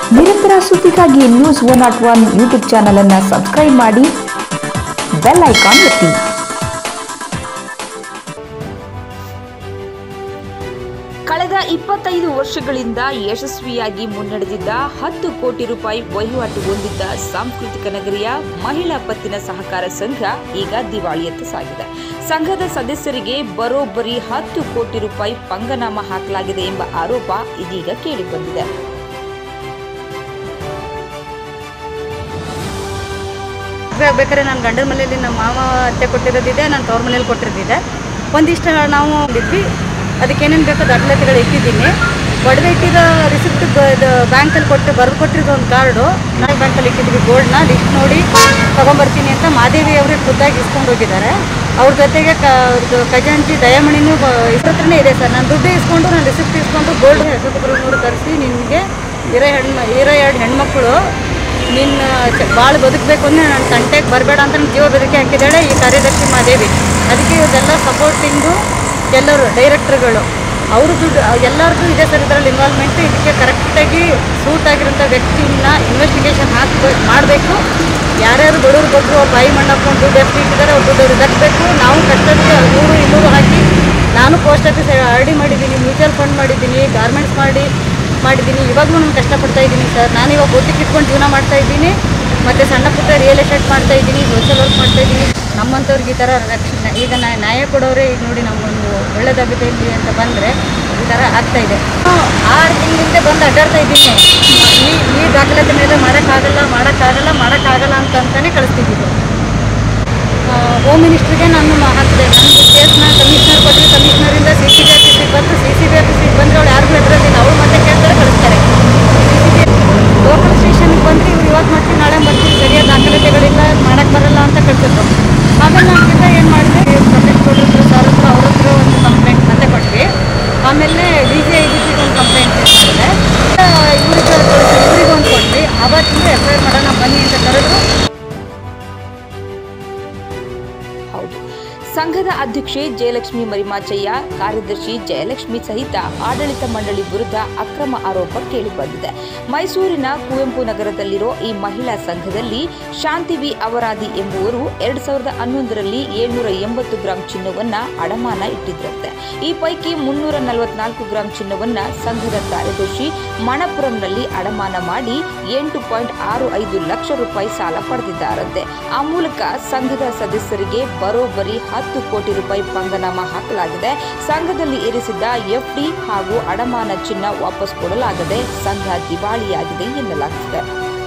ನಿರಂತರ ಸುದ್ದಿಗಾಗಿ news one nought one YouTube channel ಅನ್ನು ಸಬ್ಸ್ಕ್ರೈಬ್ ಮಾಡಿ ಬೆಲ್ ಐಕಾನ್ ಒತ್ತಿ ಕಳೆದ ಇಪ್ಪತ್ತೈದು ವರ್ಷಗಳಿಂದ ಯಶಸ್ವಿಯಾಗಿ ಮುನ್ನಡೆದಿದ್ದ ಹತ್ತು ಕೋಟಿ ರೂಪಾಯಿ ವಹಿವಾಟು ಹೊಂದಿದ್ದ ಸಾಂಸ್ಕೃತಿಕ ನಗರಿಯ ಮಹಿಳಾ ಪತ್ತಿನ ಸಹಕಾರ ಸಂಘ ಈಗ ದಿವಾಳಿಯತ್ತ ಸಾಗಿದೆ ಸಂಘದ ಸದಸ್ಯರಿಗೆ ಬರೋಬ್ಬರಿ ಹತ್ತು ಕೋಟಿ ರೂಪಾಯಿ ಪಂಗನಾಮ ಹಾಕಲಾಗಿದೆ ಎಂಬ ಆರೋಪ ಇದೀಗ ಕೇಳಿಬಂದಿದೆ ಬೇ- ಬೇಕಾದ್ರೆ ನಾನು ಗಂಡನ ಮನೆಯಲ್ಲಿ ನಮ್ಮ ಮಾವ ಅತ್ತೆ ಕೊಟ್ಟಿರೋದಿದೆ ನಾನು ತವ್ರ ಮನೇಲಿ ಕೊಟ್ಟಿರೋದಿದೆ ಒಂದಿಷ್ಟು ನಾವು ಇದ್ವಿ ಅದಕ್ಕೇನೇನು ಬೇಕೋ ದಾಖಲಾತಿಗಳು ಇಟ್ಟಿದ್ದೀನಿ ಒಡೆದು ಇಟ್ಟಿದ ರಿಸಿಪ್ಟ್ ಬ್ಯಾಂಕಲ್ಲಿ ಕೊಟ್ಟು ಬರೆದು ಕೊಟ್ಟಿರೋದು ಒಂದು ಕಾರ್ಡು ನಾವು ಬ್ಯಾಂಕಲ್ಲಿ ಇಟ್ಟಿದ್ವಿ ಗೋಲ್ಡ್ನ ಲಿಸ್ಟ್ ನೋಡಿ ತೊಗೊಂಬರ್ತೀನಿ ಅಂತ ಮಾದೇವಿ ಅವರೇ ಖುದ್ದಾಗಿ ಇಸ್ಕೊಂಡು ಹೋಗಿದ್ದಾರೆ ಅವ್ರ ಜೊತೆಗೆ ಕ ಅವ್ರದ್ದು ಖಜಾಂಚಿ ದಯಾಮಣಿನೂ ಬ- ಇವ್ರ ಹತ್ರನೇ ಇದೆ ಸರ್ ನಾನು ದುಡ್ಡು ಇಸ್ಕೊಂಡು ನಾನು ರಿಸಿಪ್ಟ್ ಇಸ್ಕೊಂಡು ಗೋಲ್ಡ್ ಯಶೋಧಪುರನೂರು ತರಿಸಿ ನಿಮಗೆ ಇರೋ ಹೆಣ್ಣು ಇರೋ ಎರಡು ಹೆಣ್ಮಕ್ಳು ನಿನ್ನ ಭಾಳ ಬದುಕಬೇಕು ಅಂದರೆ ನನ್ನ ತಂಟೆಗೆ ಬರಬೇಡ ಅಂತ ನನ್ನ ಜೀವ ಬೆದರಿಕೆ ಹಾಕಿದ್ದಾಳೆ ಈ ಕಾರ್ಯದರ್ಶಿ ಮಾದೇವಿ ಅದಕ್ಕೆ ಇವರೆಲ್ಲ ಸಪೋರ್ಟಿಂಗು ಎಲ್ಲರೂ ಡೈರೆಕ್ಟರ್ಗಳು ಅವರು ದುಡ್ಡು ಎಲ್ಲರಿಗೂ ಇದೆ ಸರ್ ಇದರಲ್ಲಿ ಇನ್ವಾಲ್ವ್ಮೆಂಟ್ ಇದಕ್ಕೆ ಕರೆಕ್ಟಾಗಿ ಸೂಟ್ ಆಗಿರೋಂಥ ವ್ಯಕ್ತಿನ ಇನ್ವೆಸ್ಟಿಗೇಷನ್ ಹಾಕ್ಬೇಕು ಮಾಡಬೇಕು ಯಾರ್ಯಾರು ಬಡವ್ರು ಬಗ್ಗರು ಅವ್ರು ಬಾಯಿ ಮಣ್ಣಾಕೊಂಡು ದುಡ್ಡು ಎಷ್ಟು ಇಟ್ಟಿದ್ದಾರೆ ಅವ್ರು ದುಡ್ಡು ಅವ್ರಿಗೆ ದಕ್ಕಬೇಕು ನಾವು ಕಷ್ಟಕ್ಕೆ ನೂರು ಇನ್ನೂರು ಹಾಕಿ ನಾನು ಪೋಸ್ಟ್ ಆಫೀಸ್ ಆರ್ ಡಿ ಮಾಡಿದ್ದೀನಿ ಮ್ಯೂಚುವಲ್ ಫಂಡ್ ಮಾಡಿದ್ದೀನಿ ಗಾರ್ಮೆಂಟ್ಸ್ ಮಾಡಿ ಮಾಡಿದ್ದೀನಿ ಇವಾಗಲೂ ನಾನು ಕಷ್ಟಪಡ್ತಾ ಇದ್ದೀನಿ ಸರ್ ನಾನು ಇವಾಗ ಒಟ್ಟಿಗೆ ಇಟ್ಕೊಂಡು ಜೀವನ ಮಾಡ್ತಾ ಇದ್ದೀನಿ ಮತ್ತು ಸಣ್ಣ ಪುಟ್ಟ ರಿಯಲ್ ಎಸ್ಟೇಟ್ ಮಾಡ್ತಾ ಇದ್ದೀನಿ ಸೋಷಿಯಲ್ ವರ್ಕ್ ಮಾಡ್ತಾ ಇದ್ದೀನಿ ನಮ್ಮಂಥವ್ರಿಗೆ ಈ ಥರ ರಕ್ಷಣೆ ಈಗ ನಾ ನ್ಯಾಯ ಕೊಡೋರೇ ಈಗ ನೋಡಿ ನಮಗೊಂದು ಒಳ್ಳೇದಾಗುತ್ತೆ ಇಲ್ಲಿ ಅಂತ ಬಂದರೆ ಈ ಥರ ಆಗ್ತಾ ಇದೆ ನಾನು ಆರು ತಿಂಗಳಿಂದ ಬಂದು ಅಡ್ಡಾಡ್ತಾ ಇದ್ದೀನಿ ಈ ಈ ದಾಖಲಾತಿ ಮೇಲೆ ಮಾಡೋಕ್ಕಾಗಲ್ಲ ಮಾಡೋಕ್ಕಾಗಲ್ಲ ಮಾಡೋಕ್ಕಾಗಲ್ಲ ಅಂತ ಅಂತಾನೆ ಕಳಿಸ್ತಿದ್ದಿದ್ದು ಹೋಮ್ ಮಿನಿಸ್ಟ್ರಿಗೆ ನಾನು ಮ- ಹಾಕಿದೆ ನಮ್ಮದು ಕೇಸ್ನ ಕಮಿಷನರ್ ಕೊಟ್ಟರೆ ಕಮಿಷನರಿಂದ ಸಿ ಸಿ ಬಿ ಆಫೀಸಿಗೆ ಬಂದು ಸಿ ಸಿ ಬಿ ಆಫೀಸಿಗೆ ಬಂದರೆ ಅವ್ಳು ಯಾರಿಗೂ ಹೆದರೋದಿಲ್ಲ ಅವ್ರು ಮತ್ತೆ ಕೇಳ್ತಾರೆ ಕಳಿಸ್ತಾರೆ ಸಿ ಸಿ ಬಿ ಲೋಕಲ್ ಸ್ಟೇಷನ್ಗೆ ಬಂದರೆ ಇವ್ರು ಇವತ್ತು ಮಾಡ್ತೀವಿ ನಾಳೆ ಬರ್ತೀವಿ ಸರಿಯಾದ ದಾಖಲಾತಿಗಳಿಲ್ಲ ಮಾಡೋಕ್ಕೆ ಬರಲ್ಲ ಅಂತ ಕಳಿಸಿದ್ರು ಆಮೇಲೆ ನಮ್ಗಿಂತ ಏನು ಮಾಡಿದೆ ಕಂಪ್ಲೇಂಟ್ ಕೊಟ್ಟಿದ್ರು ಸರ್ ಹತ್ರ ಅವ್ರ ಹತ್ರ ಒಂದು ಕಂಪ್ಲೇಂಟ್ ಮತ್ತೆ ಕೊಟ್ವಿ ಆಮೇಲೆ ಡಿ ಜಿ ಐ ಡಿ ಸಿಗೆ ಒಂದು ಕಂಪ್ಲೇಂಟ್ ಮಾಡಿದೆ ಇವ್ರಿಗೆ ಇವ್ರಿಗೆ ಒಂದು ಕೊಟ್ವಿ ಅವತ್ತಿಂದ ಎಫ್ ಐ ಆರ್ ಮಾಡೋಣ ಬನ್ನಿ ಅಂತ ಕರೆದ್ರು ಹೌದು ಸಂಘದ ಅಧ್ಯಕ್ಷೆ ಜಯಲಕ್ಷ್ಮಿ ಮರಿಮಾಚಯ್ಯ ಕಾರ್ಯದರ್ಶಿ ಜಯಲಕ್ಷ್ಮಿ ಸಹಿತ ಆಡಳಿತ ಮಂಡಳಿ ವಿರುದ್ಧ ಅಕ್ರಮ ಆರೋಪ ಕೇಳಿಬಂದಿದೆ ಮೈಸೂರಿನ ಕುವೆಂಪು ನಗರದಲ್ಲಿರೋ ಈ ಮಹಿಳಾ ಸಂಘದಲ್ಲಿ ಶಾಂತಿವಿ ಅವರಾದಿ ಎಂಬುವರು ಎರಡ್ ಸಾವಿರದ ಹನ್ನೊಂದರಲ್ಲಿ ಏಳ್ನೂರ ಎಂಬತ್ತು ಗ್ರಾಂ ಚಿನ್ನವನ್ನ ಅಡಮಾನ ಇಟ್ಟಿದ್ರಂತೆ ಈ ಪೈಕಿ ಮುನ್ನೂರ ನಲವತ್ನಾಲ್ಕು ಗ್ರಾಂ ಚಿನ್ನವನ್ನ ಸಂಘದ ಕಾರ್ಯದರ್ಶಿ ಮಣಪುರಂನಲ್ಲಿ ಅಡಮಾನ ಮಾಡಿ ಎಂಟು ಪಾಯಿಂಟ್ ಆರು ಐದು ಲಕ್ಷ ರೂಪಾಯಿ ಸಾಲ ಪಡೆದಿದ್ದಾರಂತೆ ಆ ಮೂಲಕ ಸಂಘದ ಸದಸ್ಯರಿಗೆ ಬರೋಬ್ಬರಿ ಹತ್ತು ಕೋಟಿ ರೂಪಾಯಿ ಪಂಗನಾಮ ಹಾಕಲಾಗಿದೆ ಸಂಘದಲ್ಲಿ ಇರಿಸಿದ್ದ ಎಫ್ಡಿ ಹಾಗೂ ಅಡಮಾನ ಚಿನ್ನ ವಾಪಸ್ ಕೊಡಲಾಗದೆ ಸಂಘ ದಿವಾಳಿಯಾಗಿದೆ ಎನ್ನಲಾಗ್ತಿದೆ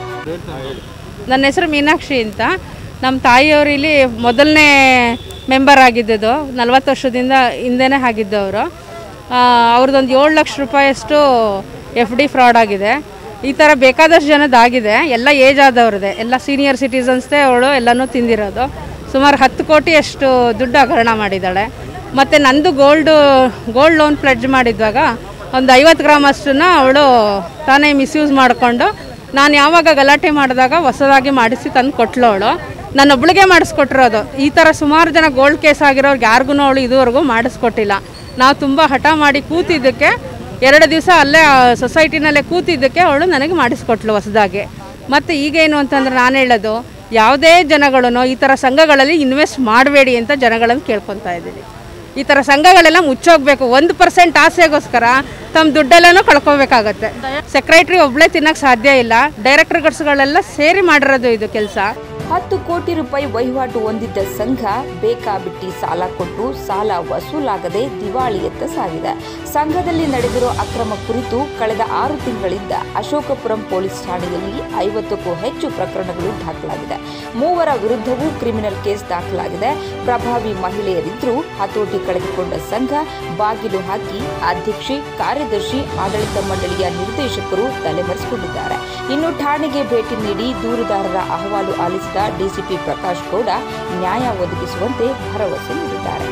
ನನ್ನ ಹೆಸರು ಮೀನಾಕ್ಷಿ ಅಂತ ನಮ್ಮ ತಾಯಿಯವರು ಇಲ್ಲಿ ಮೊದಲನೇ ಮೆಂಬರ್ ಆಗಿದ್ದದು ನಲ್ವತ್ತು ವರ್ಷದಿಂದ ಹಿಂದೆನೇ ಆಗಿದ್ದವರು ಅವ್ರದ್ದೊಂದು ಏಳು ಲಕ್ಷ ರೂಪಾಯಿಯಷ್ಟು ಎಫ್ ಡಿ ಫ್ರಾಡ್ ಆಗಿದೆ ಈ ಥರ ಬೇಕಾದಷ್ಟು ಜನದಾಗಿದೆ ಎಲ್ಲ ಏಜ್ ಆದವ್ರದ್ದೆ ಎಲ್ಲ ಸೀನಿಯರ್ ಸಿಟಿಸನ್ಸ್ದೇ ಅವಳು ಎಲ್ಲನೂ ತಿಂದಿರೋದು ಸುಮಾರು ಹತ್ತು ಕೋಟಿಯಷ್ಟು ದುಡ್ಡು ಹಗರಣ ಮಾಡಿದ್ದಾಳೆ ಮತ್ತು ನಂದು ಗೋಲ್ಡು ಗೋಲ್ಡ್ ಲೋನ್ ಪ್ಲೆಡ್ಜ್ ಮಾಡಿದ್ವಾಗ ಒಂದು ಐವತ್ತು ಗ್ರಾಮ್ ಅಷ್ಟನ್ನ ಅವಳು ತಾನೇ ಮಿಸ್ಯೂಸ್ ಮಾಡಿಕೊಂಡು ನಾನು ಯಾವಾಗ ಗಲಾಟೆ ಮಾಡಿದಾಗ ಹೊಸದಾಗಿ ಮಾಡಿಸಿ ತಂದು ಕೊಟ್ಲು ಅವಳು ನನ್ನೊಬ್ಳಿಗೆ ಮಾಡಿಸ್ಕೊಟ್ಟಿರೋದು ಈ ಥರ ಸುಮಾರು ಜನ ಗೋಲ್ಡ್ ಕೇಸ್ ಆಗಿರೋರ್ಗೆ ಯಾರಿಗೂ ಅವಳು ಇದುವರೆಗೂ ಮಾಡಿಸ್ಕೊಟ್ಟಿಲ್ಲ ನಾವು ತುಂಬ ಹಠ ಮಾಡಿ ಕೂತಿದ್ದಕ್ಕೆ ಎರಡು ದಿವಸ ಅಲ್ಲೇ ಸೊಸೈಟಿನಲ್ಲೇ ಕೂತಿದ್ದಕ್ಕೆ ಅವಳು ನನಗೆ ಮಾಡಿಸ್ಕೊಟ್ಲು ಹೊಸದಾಗಿ ಮತ್ತು ಈಗೇನು ಅಂತಂದ್ರೆ ನಾನು ಹೇಳೋದು ಯಾವುದೇ ಜನಗಳನ್ನು ಈ ಥರ ಸಂಘಗಳಲ್ಲಿ ಇನ್ವೆಸ್ಟ್ ಮಾಡಬೇಡಿ ಅಂತ ಜನಗಳನ್ನು ಕೇಳ್ಕೊತಾ ಇದ್ದೀನಿ ಈ ಥರ ಸಂಘಗಳೆಲ್ಲ ಮುಚ್ಚೋಗ್ಬೇಕು ಒಂದು ಪರ್ಸೆಂಟ್ ಆಸೆಗೋಸ್ಕರ ತಮ್ಮ ದುಡ್ಡೆಲ್ಲನೂ ಕಳ್ಕೊಬೇಕಾಗತ್ತೆ ಸೆಕ್ರೆಟ್ರಿ ಒಬ್ಬಳೇ ತಿನ್ನಕ್ಕೆ ಸಾಧ್ಯ ಇಲ್ಲ ಡೈರೆಕ್ಟರ್ಗಳ್ಸ್ಗಳೆಲ್ಲ ಸೇರಿ ಮಾಡಿರೋದು ಇದು ಕೆಲಸ ಹತ್ತು ಕೋಟಿ ರೂಪಾಯಿ ವಹಿವಾಟು ಹೊಂದಿದ್ದ ಸಂಘ ಬೇಕಾಬಿಟ್ಟಿ ಸಾಲ ಕೊಟ್ಟು ಸಾಲ ವಸೂಲಾಗದೆ ದಿವಾಳಿಯತ್ತ ಸಾಗಿದೆ ಸಂಘದಲ್ಲಿ ನಡೆದಿರೋ ಅಕ್ರಮ ಕುರಿತು ಕಳೆದ ಆರು ತಿಂಗಳಿಂದ ಅಶೋಕಪುರಂ ಪೊಲೀಸ್ ಠಾಣೆಯಲ್ಲಿ ಐವತ್ತಕ್ಕೂ ಹೆಚ್ಚು ಪ್ರಕರಣಗಳು ದಾಖಲಾಗಿದೆ ಮೂವರ ವಿರುದ್ಧವೂ ಕ್ರಿಮಿನಲ್ ಕೇಸ್ ದಾಖಲಾಗಿದೆ ಪ್ರಭಾವಿ ಮಹಿಳೆಯರಿದ್ರೂ ಹತೋಟಿ ಕಳೆದುಕೊಂಡ ಸಂಘ ಬಾಗಿಲು ಹಾಕಿ ಅಧ್ಯಕ್ಷೆ ಕಾರ್ಯದರ್ಶಿ ಆಡಳಿತ ಮಂಡಳಿಯ ನಿರ್ದೇಶಕರು ತಲೆಮರೆಸಿಕೊಂಡಿದ್ದಾರೆ ಇನ್ನು ಠಾಣೆಗೆ ಭೇಟಿ ನೀಡಿ ದೂರುದಾರರ ಅಹವಾಲು ಆಲಿಸಿದ ಡಿಸಿಪಿ ಪ್ರಕಾಶ್ ಗೌಡ ನ್ಯಾಯ ಒದಗಿಸುವಂತೆ ಭರವಸೆ ನೀಡಿದ್ದಾರೆ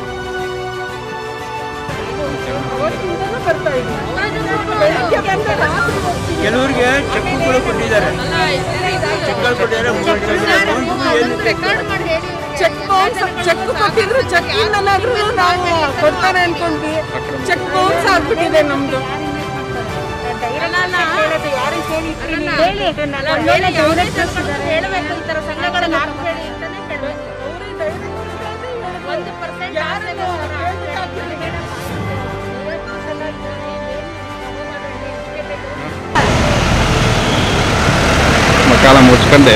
ಕೆಲವರಿಗೆ ಚೆಕ್ಗಳು ಕೊಟ್ಟಿದ್ದಾರೆ ಚೆಕ್ಗಳು ಕೊಟ್ಟಿದ್ದಾರೆ ಮೂರು ಲಕ್ಷ ಏನು ಚೆಕ್ ಬೌನ್ಸ್ ಚೆಕ್ ಕೊಟ್ಟಿದ್ರು ಚೆಕ್ ಇಂದನಾದ್ರೂ ನಾವು ಕೊಡ್ತಾರೆ ಅನ್ಕೊಂಡ್ವಿ ಚೆಕ್ ಬೌನ್ಸ್ ಆಗ್ಬಿಟ್ಟಿದೆ ನಮ್ದು ಹೇಳಬೇಕು ಈ ತರ ಸಂಘಗಳನ್ನ ಹಾಕ್ಬೇಡಿ ಅಂತಾನೆ ಹೇಳಬೇಕು ಒಂದು ಪರ್ಸೆಂಟ್ ಕಾಲ ಮುಚ್ಕೊಂಡೆ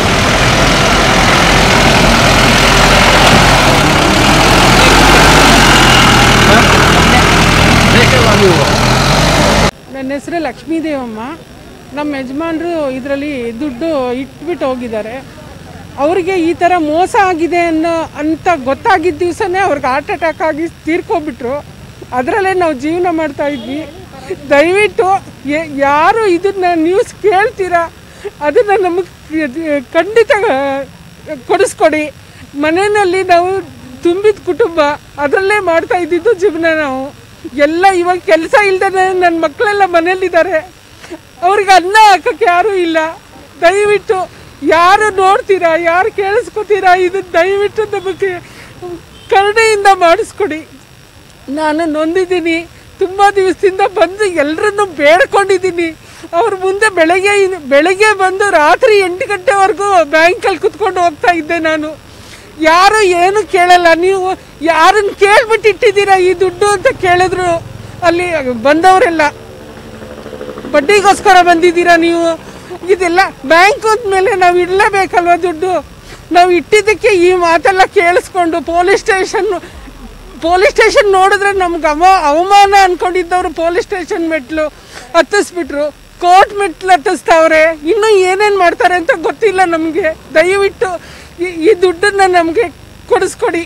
ನನ್ನ ಹೆಸರು ಲಕ್ಷ್ಮೀದೇವಮ್ಮ ನಮ್ಮ ಯಜಮಾನ್ರು ಇದರಲ್ಲಿ ದುಡ್ಡು ಇಟ್ಬಿಟ್ಟು ಹೋಗಿದ್ದಾರೆ ಅವರಿಗೆ ಈ ಥರ ಮೋಸ ಆಗಿದೆ ಅನ್ನೋ ಅಂತ ಗೊತ್ತಾಗಿದ್ದ ದಿವಸನೇ ಅವ್ರಿಗೆ ಹಾರ್ಟ್ ಅಟ್ಯಾಕ್ ಆಗಿ ತೀರ್ಕೊಬಿಟ್ರು ಅದರಲ್ಲೇ ನಾವು ಜೀವನ ಮಾಡ್ತಾ ಇದ್ವಿ ದಯವಿಟ್ಟು ಯ- ಯಾರು ಇದನ್ನ ನ್ಯೂಸ್ ಕೇಳ್ತೀರಾ ಅದನ್ನು ನಮಗೆ ಖಂಡಿತ ಕೊಡಿಸ್ಕೊಡಿ ಮನೆಯಲ್ಲಿ ನಾವು ತುಂಬಿದ ಕುಟುಂಬ ಅದರಲ್ಲೇ ಮಾಡ್ತಾ ಇದ್ದಿದ್ದು ಜೀವನ ನಾವು ಎಲ್ಲ ಇವಾಗ ಕೆಲಸ ಇಲ್ದೇ ನನ್ನ ಮಕ್ಕಳೆಲ್ಲ ಮನೇಲಿದ್ದಾರೆ ಅವ್ರಿಗೆ ಅನ್ನ ಹಾಕಕ್ಕೆ ಯಾರೂ ಇಲ್ಲ ದಯವಿಟ್ಟು ಯಾರು ನೋಡ್ತೀರಾ ಯಾರು ಕೇಳಿಸ್ಕೊತೀರಾ ಇದು ದಯವಿಟ್ಟು ನಮಗೆ ಕರುಣೆಯಿಂದ ಮಾಡಿಸ್ಕೊಡಿ ನಾನು ನೊಂದಿದ್ದೀನಿ ತುಂಬ ದಿವಸದಿಂದ ಬಂದು ಎಲ್ಲರನ್ನು ಬೇಡ್ಕೊಂಡಿದ್ದೀನಿ ಅವ್ರ ಮುಂದೆ ಬೆಳಗ್ಗೆ ಇನ್- ಬೆಳಗ್ಗೆ ಬಂದು ರಾತ್ರಿ ಎಂಟು ಗಂಟೆವರೆಗೂ ಬ್ಯಾಂಕಲ್ಲಿ ಕುತ್ಕೊಂಡು ಹೋಗ್ತಾ ಇದ್ದೆ ನಾನು ಯಾರು ಏನು ಕೇಳಲ್ಲ ನೀವು ಯಾರನ್ನು ಕೇಳ್ಬಿಟ್ಟು ಇಟ್ಟಿದ್ದೀರಾ ಈ ದುಡ್ಡು ಅಂತ ಕೇಳಿದ್ರು ಅಲ್ಲಿ ಬಂದವರೆಲ್ಲ ಬಡ್ಡಿಗೋಸ್ಕರ ಬಂದಿದ್ದೀರಾ ನೀವು ಇದೆಲ್ಲ ಬ್ಯಾಂಕ್ ಮೇಲೆ ನಾವು ಇಡಲೇಬೇಕಲ್ವ ದುಡ್ಡು ನಾವು ಇಟ್ಟಿದ್ದಕ್ಕೆ ಈ ಮಾತೆಲ್ಲ ಕೇಳಿಸ್ಕೊಂಡು ಪೊಲೀಸ್ ಸ್ಟೇಷನ್ ಪೊಲೀಸ್ ಸ್ಟೇಷನ್ ನೋಡಿದ್ರೆ ನಮ್ಗೆ ಅವ ಅವಮಾನ ಅನ್ಕೊಂಡಿದ್ದವರು ಪೊಲೀಸ್ ಸ್ಟೇಷನ್ ಮೆಟ್ಲು ಹತ್ತಿಸ್ಬಿಟ್ರು ಕೋರ್ಟ್ ಮೆಟ್ಲು ಹತ್ತಿಸ್ತಾವ್ರೆ ಇನ್ನೂ ಏನೇನು ಮಾಡ್ತಾರೆ ಅಂತ ಗೊತ್ತಿಲ್ಲ ನಮಗೆ ದಯವಿಟ್ಟು ಈ- ಈ ದುಡ್ಡನ್ನು ನಮಗೆ ಕೊಡಿಸ್ಕೊಡಿ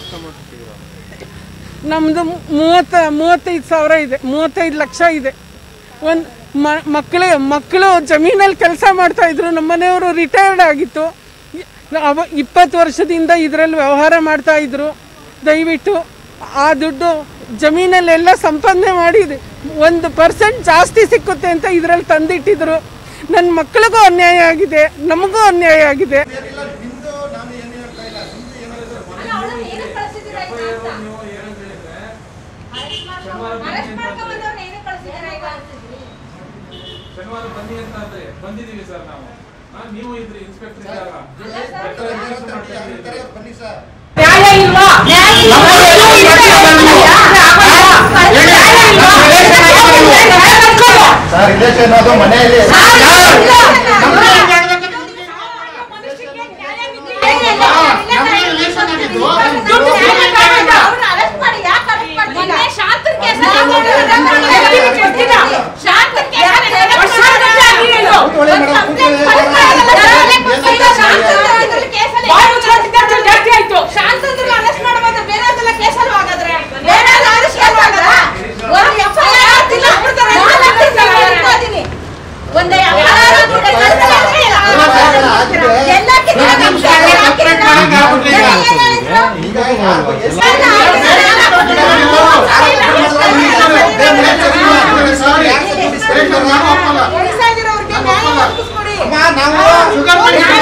ನಮ್ಮದು ಮೂವತ್ತ ಮೂವತ್ತೈದು ಸಾವಿರ ಇದೆ ಮೂವತ್ತೈದು ಲಕ್ಷ ಇದೆ ಒಂದು ಮಕ್ಕಳು ಮಕ್ಕಳು ಜಮೀನಲ್ಲಿ ಕೆಲಸ ಮಾಡ್ತಾ ಇದ್ರು ನಮ್ಮ ಮನೆಯವರು ರಿಟೈರ್ಡ್ ಆಗಿತ್ತು ಅವ ಇಪ್ಪತ್ತು ವರ್ಷದಿಂದ ಇದರಲ್ಲಿ ವ್ಯವಹಾರ ಮಾಡ್ತಾ ಇದ್ರು ದಯವಿಟ್ಟು ಆ ದುಡ್ಡು ಜಮೀನಲ್ಲೆಲ್ಲ ಸಂಪಾದನೆ ಮಾಡಿ ಒಂದು ಪರ್ಸೆಂಟ್ ಜಾಸ್ತಿ ಸಿಕ್ಕುತ್ತೆ ಅಂತ ಇದರಲ್ಲಿ ತಂದಿಟ್ಟಿದ್ರು ನನ್ನ ಮಕ್ಕಳಿಗೂ ಅನ್ಯಾಯ ಆಗಿದೆ ನಮಗೂ ಅನ್ಯಾಯ ಆಗಿದೆ ಶನಿವಾರ ಬನ್ನಿ ಅಂತ ಅಂದ್ರೆ ಬಂದಿದೀವಿ ಸರ್ ನಾವು ಆ, ನೀವು ಇದ್ರಿ ಇನ್ಸ್ಪೆಕ್ಟರ್ ಇದ್ದಾಗ ಸರ್ ರಿಲೇಷನ್ ಅದು ಮನೆಯಲ್ಲಿ ಒಂದೇ ಈಗ ಯಾರು ಎಷ್ಟು ಅಮ್ಮ ನಾವು ಶುಗರ್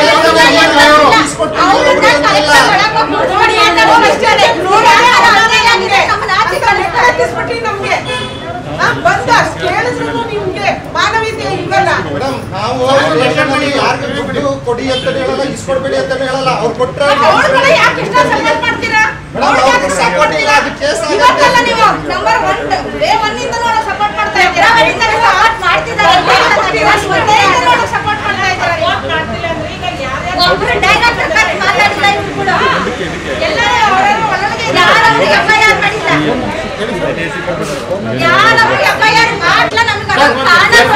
ಮೇಡಮ್ ನಾವು ರೇಷನ್ ಅಲ್ಲಿ ಯಾರಿಗೆ ದುಡ್ಡು ಕೊಡಿ ಅಂತ ಹೇಳಲ್ಲ ಇಸ್ಕೊಡ್ಬೇಡಿ ಅಂತ ಹೇಳಲ್ಲ ಅವ್ರು ಕೊಟ್ರೆ ಮೇಡಮ್ ಅವ್ರಿಗೆ ಸಪೋರ್ಟ್ ಇಲ್ಲ ಅದು ಕೇಸ್ ಇವತ್ತಲ್ಲ ಆಗುತ್ತೆ ನೀವು ನಂಬರ್ ಒನ್ ಡೇ ಒನ್ ಇಂದ ನೋಡ ಸಪೋರ್ಟ್ ಮಾಡ್ತಾ ಇದ್ದೀರಾ ಸಪೋರ್ಟ್ ಮಾಡ್ತಿದ್ದಾರೆ ಸಪೋರ್ಟ್ ಮಾಡ್ತಾ ಇದ್ದಾರೆ ಒಬ್ರು ಡೈರೆಕ್ಟ್ ಕಟ್ ಮಾತಾಡಿಲ್ಲ ಇವ್ರು ಕೂಡ ಎಲ್ಲ ಅವರವರು ಒಳಗೆ ಯಾರು ಎಫ್ ಐ ಆರ್ ಮಾಡಿಲ್ಲ ಯಾರು ಎಫ್ ಐ ಆರ್ ಮಾಡಲ್ಲ ನಮ್ಗೆ ಅದೊಂದು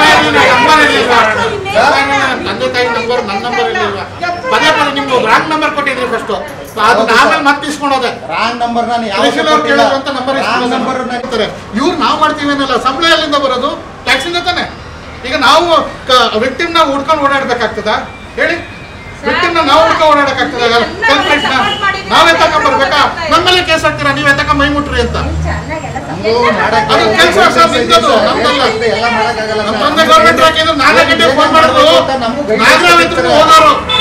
ಕಾರಣ ತಂದೆ ತಾಯಿ ನಂಬರ್ ನನ್ನ ನಂಬರ್ ಇರಲಿಲ್ಲ ಪದೇ ಪದೇ ನಿಮ್ಗೆ ರಾಂಗ್ ನಂಬರ್ ಕೊಟ್ಟಿದ್ರಿ ಫಸ್ಟ್ ಅದು ಆಮೇಲೆ ಮತ್ತೆ ಇಸ್ಕೊಂಡೋದೆ ರಾಂಗ್ ನಂಬರ್ ನಾನು ಯಾವ ಕೌನ್ಸಿಲ್ ಅವ್ರು ಕೇಳಿದ್ರು ಅಂತ ನಂಬರ್ ರಾಂಗ್ ನಂಬರ್ ಇಸ್ಕೊಂಡ್ರೆ ಇವ್ರು ನಾವು ಮಾಡ್ತೀವಿ ಅನ್ನಲ್ಲ ಸಂಬಳ ಎಲ್ಲಿಂದ ಬರೋದು ಟ್ಯಾಕ್ಸಿಂದ ತಾನೆ ಈಗ ನಾವು ವಿಕ್ಟಿಮ್ ನಾವು ಹುಡ್ಕೊಂಡು ಓಡಾಡ್ಬೇಕಾಗ್ತದ ಹೇಳಿ ವಿಕ್ಟಿಮ್ ನಾವು ಹುಡ್ಕೊಂಡು ಓಡಾಡಕ್ಕಾಗ್ತದ ಕಲ್ಪ್ರೇಟ್ನ ನಾವೇ ತಗೊಂಡ್ಬರ್ಬೇಕಾ ನಮ್ಮಲ್ಲೇ ಕೇಸ್ ಹಾಕ್ತೀರಾ ನೀವೇ ತಗೊಂಡ್ ಮೈ ಮುಟ್ರಿ ಅಂತ ನಮ್ದು ಮಾಡಕ್ಕೆ ಅದು ಕೆಲ್ಸ ಸರ್ ನಿಂತದ್ದು, ನಮ್ದಲ್ಲ. ಎಲ್ಲ ಮಾಡಕ್ಕಾಗಲ್ಲ ನಮ್ಮ ಸರ್. ತಂದೆ ಗೌರ್ಮೆಂಟ್ ಹಾಕಿದ್ರು ನಾಲ್ಕು ಗಂಟೆ ಫೋನ್ ಮಾಡಿದ್ರು ನಾಗರಾವ್ ಹತ್ರಕ್ಕೆ ಹೋದವರು